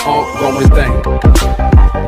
ongoing thing.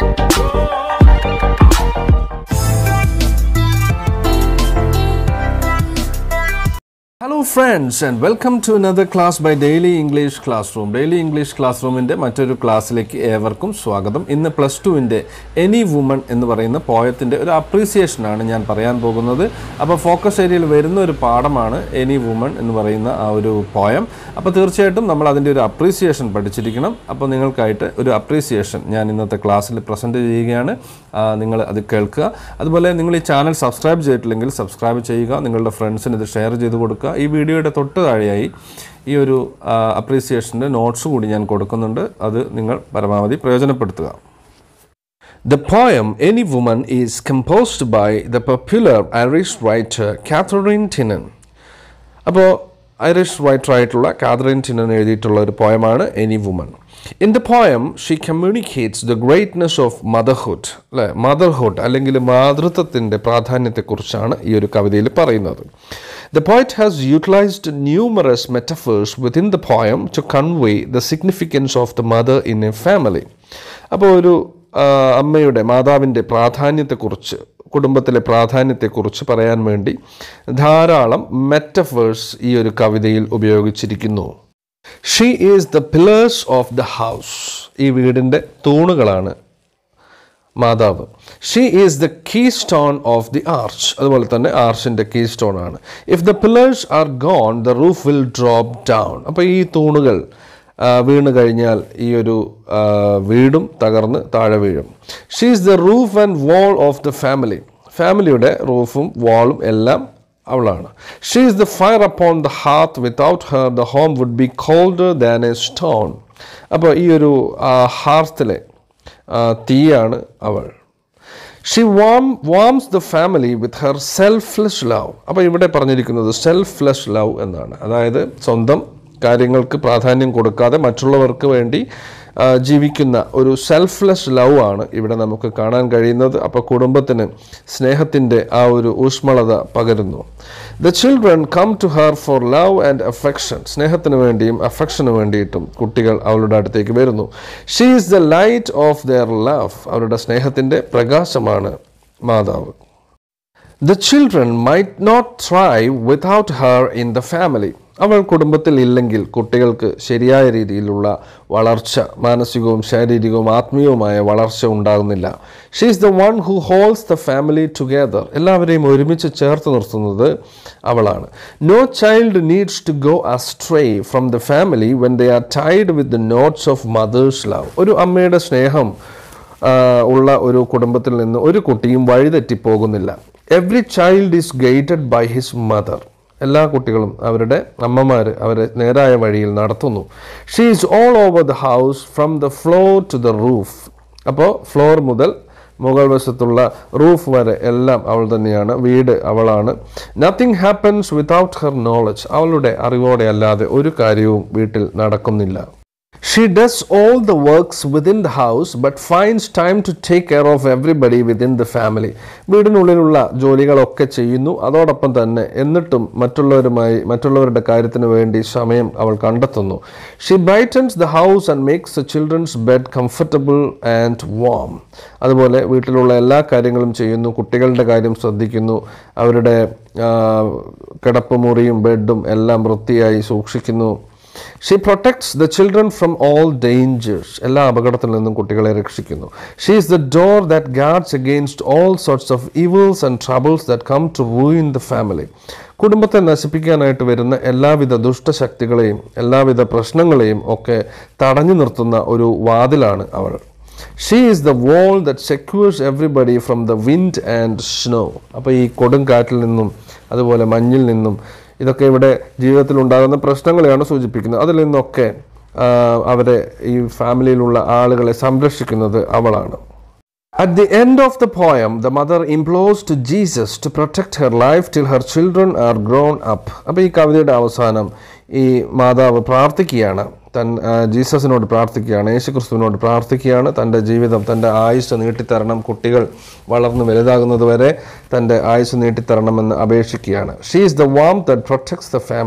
Hello friends and welcome to another class by daily English class room daily English class റൂമിൻ്റെ മറ്റൊരു ക്ലാസ്സിലേക്ക് ഏവർക്കും സ്വാഗതം ഇന്ന് പ്ലസ് ടുവിൻ്റെ എനി വുമൺ എന്ന് പറയുന്ന പോയത്തിൻ്റെ ഒരു അപ്രീസിയേഷനാണ് ഞാൻ പറയാൻ പോകുന്നത് അപ്പോൾ ഫോക്കസ് ഏരിയയിൽ വരുന്ന ഒരു പാഠമാണ് എനി വുമൺ എന്ന് പറയുന്ന ആ ഒരു പോയം അപ്പോൾ തീർച്ചയായിട്ടും നമ്മൾ അതിൻ്റെ ഒരു അപ്രീസിയേഷൻ പഠിച്ചിരിക്കണം അപ്പോൾ നിങ്ങൾക്കായിട്ട് ഒരു അപ്രീസിയേഷൻ ഞാൻ ഇന്നത്തെ ക്ലാസ്സിൽ പ്രസൻറ്റ് ചെയ്യുകയാണ് നിങ്ങൾ അത് കേൾക്കുക അതുപോലെ നിങ്ങൾ ഈ ചാനൽ സബ്സ്ക്രൈബ് ചെയ്തിട്ടില്ലെങ്കിൽ സബ്സ്ക്രൈബ് ചെയ്യുക നിങ്ങളുടെ ഫ്രണ്ട്സിന് ഇത് ഷെയർ ചെയ്ത് കൊടുക്കുക ഈ വീഡിയോയുടെ തൊട്ട് താഴെയായി ഈ ഒരു അപ്രീസിയേഷൻ്റെ നോട്ട്സ് കൂടി ഞാൻ കൊടുക്കുന്നുണ്ട് അത് നിങ്ങൾ പരമാവധി പ്രയോജനപ്പെടുത്തുക The poem Any Woman is composed by the popular Irish writer Catherine Tynan. അപ്പോൾ ഐറിഷ് റൈറ്റർ ആയിട്ടുള്ള കാതറിൻ ടിനൻ എഴുതിയിട്ടുള്ള ഒരു പോയമാണ് any woman in the poem she communicates the greatness of motherhood അല്ലെ മദർഹുഡ് അല്ലെങ്കിൽ മാതൃത്വത്തിൻ്റെ പ്രാധാന്യത്തെക്കുറിച്ചാണ് ഈ ഒരു കവിതയിൽ പറയുന്നത് the poet has utilized numerous metaphors within the poem to convey the significance of the mother in a family അപ്പോൾ ഒരു ആ, അമ്മയുടെ മാതാവിൻ്റെ പ്രാധാന്യത്തെക്കുറിച്ച് കുടുംബത്തിലെ പ്രാധാന്യത്തെക്കുറിച്ച് പറയാൻ വേണ്ടി ധാരാളം മെറ്റഫേഴ്സ് ഈ ഒരു കവിതയിൽ ഉപയോഗിച്ചിരിക്കുന്നു she is the pillars of the house ഈ വീടിൻ്റെ തൂണുകളാണ് മാതാവ് she is the key stone of the arch അതുപോലെ തന്നെ ആർച്ചിൻ്റെ കീ സ്റ്റോൺ ആണ് if the pillars are gone the roof will drop down അപ്പോൾ ഈ തൂണുകൾ ആ, വീണ് കഴിഞ്ഞാൽ ഈ ഒരു ആ, വീടും തകർന്ന് താഴെ വീഴും she is the roof and wall of the family ഫാമിലിയുടെ റൂഫും വാളും എല്ലാം അവളാണ് she is the fire upon the hearth without her the home would be cold than a stone അപ്പോൾ ഈ ഒരു ഹാർത്തിലെ തീയാണ് അവൾ she warm warms the family with her selfless love അപ്പോൾ ഇവിടെ പറഞ്ഞിരിക്കുന്നത് സെൽഫ്ലെസ് ലവ് എന്നാണ് അതായത് സ്വന്തം കാര്യങ്ങൾക്ക് പ്രാധാന്യം കൊടുക്കാതെ മറ്റുള്ളവർക്ക് വേണ്ടി ആ, ജീവിക്കുന്ന ഒരു സെൽഫ്ലെസ് ലവ് ആണ് ഇവിടെ നമുക്ക് കാണാൻ കഴിയുന്നത് അപ്പോൾ കുടുംബത്തിന് സ്നേഹത്തിൻ്റെ ആ ഒരു ഊഷ്മളത പകരുന്നു the children come to her for love and affection സ്നേഹത്തിന് വേണ്ടിയും അഫെക്ഷന് വേണ്ടിയിട്ടും കുട്ടികൾ അവളുടെ അടുത്തേക്ക് വരുന്നു she is the light of their love അവരുടെ സ്നേഹത്തിൻ്റെ പ്രകാശമാണ് മാതാവ് the children might not thrive without her in the family അവൾ കുടുംബത്തിൽ ഇല്ലെങ്കിൽ കുട്ടികൾക്ക് ശരിയായ രീതിയിലുള്ള വളർച്ച മാനസികവും ശാരീരികവും ആത്മീയവുമായ വളർച്ച ഉണ്ടാകുന്നില്ല she is the one who holds the family together എല്ലാവരെയും ഒരുമിച്ച് ചേർത്ത് നിർത്തുന്നത് അവളാണ് no child needs to go astray from the family when they are tied with the knots of mother's love ഒരു അമ്മയുടെ സ്നേഹം ആ, ഉള്ള ഒരു കുടുംബത്തിൽ നിന്ന് ഒരു കുട്ടിയും വഴിതെറ്റിപ്പോകുന്നില്ല every child is guided by his mother എല്ലാ കുട്ടികളും അവരുടെ അമ്മമാർ അവരെ നേരായ വഴിയിൽ നടത്തുന്നു she is all over the house from the floor to the roof അപ്പോൾ ഫ്ലോർ മുതൽ മുകൾ വശത്തുള്ള റൂഫ് വരെ എല്ലാം അവൾ തന്നെയാണ് വീട് അവളാണ് nothing happens without her knowledge അവളുടെ അറിവോടെ അല്ലാതെ ഒരു കാര്യവും വീട്ടിൽ നടക്കുന്നില്ല she does all the works within the house but finds time to take care of everybody within the family വീടിനുള്ളിലുള്ള ജോലികളൊക്കെ ചെയ്യുന്നു അതോടൊപ്പം തന്നെ എന്നിട്ടും മറ്റുള്ളവരുമായി മറ്റുള്ളവരുടെ കാര്യത്തിന് വേണ്ടി സമയം അവൾ കണ്ടെത്തുന്നു she brightens the house and makes the children's bed comfortable and warm അതുപോലെ വീട്ടിലുള്ള എല്ലാ കാര്യങ്ങളും ചെയ്യുന്നു കുട്ടികളുടെ കാര്യം ശ്രദ്ധിക്കുന്നു അവരുടെ ആ, കിടപ്പുമുറിയും ബെഡും എല്ലാം വൃത്തിയായി സൂക്ഷിക്കുന്നു she protects the children from all dangers എല്ലാ അപകടത്തിൽ നിന്നും കുട്ടികളെ രക്ഷിക്കുന്നു she is the door that guards against all sorts of evils and troubles that come to ruin the family കുടുംബത്തെ നശിപ്പിക്കാനായിട്ട് വരുന്ന എല്ലാവിധ ദുഷ്ടശക്തികളെയും എല്ലാവിധ പ്രശ്നങ്ങളെയും ഒക്കെ തടഞ്ഞു നിർത്തുന്ന ഒരു വാതിലാണ് അവൾ she is the wall that secures everybody from the wind and snow അപ്പോൾ ഈ കൊടുങ്കാറ്റിൽ നിന്നും അതുപോലെ മഞ്ഞിൽ നിന്നും ഇതൊക്കെ ഇവിടെ ജീവിതത്തിൽ ഉണ്ടാകുന്ന പ്രശ്നങ്ങളെയാണ് സൂചിപ്പിക്കുന്നത് അതിൽ നിന്നൊക്കെ ആ, അവരെ ഈ ഫാമിലിയിലുള്ള ആളുകളെ സംരക്ഷിക്കുന്നത് അവളാണ് At the end of the poem, the mother implores to Jesus to protect her life till her children are grown up. അപ്പോൾ ഈ കവിതയുടെ അവസാനം ഈ മാതാവ് പ്രാർത്ഥിക്കുകയാണ് തൻ ആ, ജീസസിനോട് പ്രാർത്ഥിക്കുകയാണ് യേശുക്രിസ്തുവിനോട് പ്രാർത്ഥിക്കുകയാണ് തൻ്റെ ജീവിതം തൻ്റെ ആയുസ് നീട്ടിത്തരണം കുട്ടികൾ വളർന്ന് വലുതാകുന്നത് വരെ തൻ്റെ ആയുസ് നീട്ടിത്തരണമെന്ന് അപേക്ഷിക്കുകയാണ് she is the warm that protects the family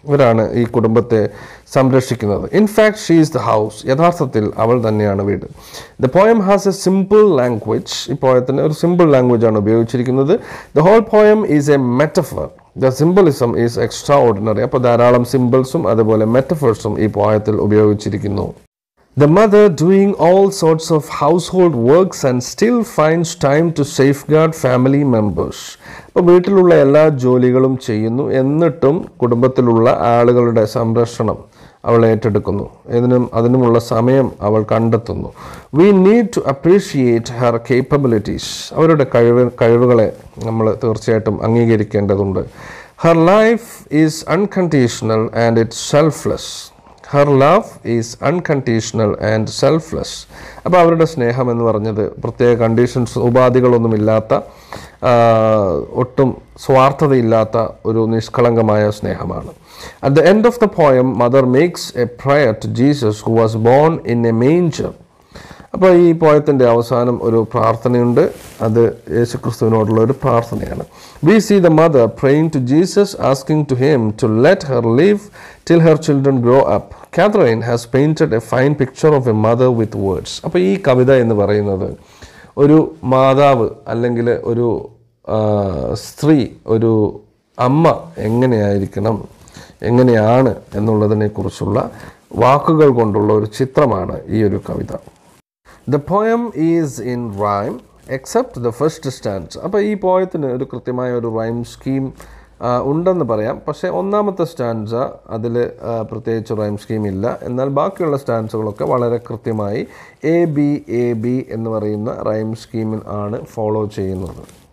ഇവരാണ് ഈ കുടുംബത്തെ സംരക്ഷിക്കുന്നത് in fact she is the house യഥാർത്ഥത്തിൽ അവൾ തന്നെയാണ് വീട് the poem has a simple language ഈ പോയത്തിന് ഒരു സിമ്പിൾ ലാംഗ്വേജ് ആണ് ഉപയോഗിച്ചിരിക്കുന്നത് the whole poem is a metaphor the symbolism is extraordinary അപ്പോൾ ധാരാളം സിമ്പിൾസും അതുപോലെ മെറ്റഫേഴ്സും ഈ പോയത്തിൽ ഉപയോഗിച്ചിരിക്കുന്നു The mother doing all sorts of household works and still finds time to safeguard family members. അപ്പോൾ വീട്ടിലുള്ള എല്ലാ ജോലികളും ചെയ്യുന്നു എന്നിട്ടും കുടുംബത്തിലുള്ള ആളുകളുടെ സംരക്ഷണം അവൾ ഏറ്റെടുക്കുന്നു ഇതിനും അതിനുമുള്ള സമയം അവൾ കണ്ടെത്തുന്നു we need to appreciate her capabilities അവരുടെ കഴിവ് കഴിവുകളെ നമ്മൾ തീർച്ചയായിട്ടും അംഗീകരിക്കേണ്ടതുണ്ട് her life is unconditional and it's selfless her love is unconditional and selfless അപ്പോൾ അവരുടെ സ്നേഹം എന്ന് പറഞ്ഞത് പ്രത്യേക കണ്ടീഷൻസ് ഉപാധികളൊന്നുമില്ലാത്ത ആ, ഒട്ടും സ്വാർത്ഥതയില്ലാത്ത ഒരു നിഷ്കളങ്കമായ സ്നേഹമാണ് at the end of the poem mother makes a prayer to Jesus who was born in a manger അപ്പോൾ ഈ പോയത്തിൻ്റെ അവസാനം ഒരു പ്രാർത്ഥനയുണ്ട് അത് യേശുക്രിസ്തുവിനോടുള്ള ഒരു പ്രാർത്ഥനയാണ് we see the mother praying to Jesus asking to him to let her live till her children grow up Catherine has painted a fine picture of a mother with words അപ്പോൾ ഈ കവിത എന്ന് പറയുന്നത് ഒരു മാതാവ് അല്ലെങ്കിൽ ഒരു ആ, സ്ത്രീ ഒരു അമ്മ എങ്ങനെയായിരിക്കണം എങ്ങനെയാണ് എന്നുള്ളതിനെക്കുറിച്ചുള്ള വാക്കുകൾ കൊണ്ടുള്ള ഒരു ചിത്രമാണ് ഈ ഒരു കവിത the poem is in rhyme except the first stands അപ്പോൾ ഈ പോയത്തിന് ഒരു കൃത്യമായ ഒരു റൈം സ്കീം ഉണ്ടെന്ന് പറയാം പക്ഷേ ഒന്നാമത്തെ സ്റ്റാൻഡ്സ അതിൽ പ്രത്യേകിച്ച് റൈം സ്കീം ഇല്ല എന്നാൽ ബാക്കിയുള്ള സ്റ്റാൻഡ്സുകളൊക്കെ വളരെ കൃത്യമായി എ ബി എ ബി എന്ന് പറയുന്ന റൈം സ്കീമിൽ ആണ് ഫോളോ ചെയ്യുന്നത്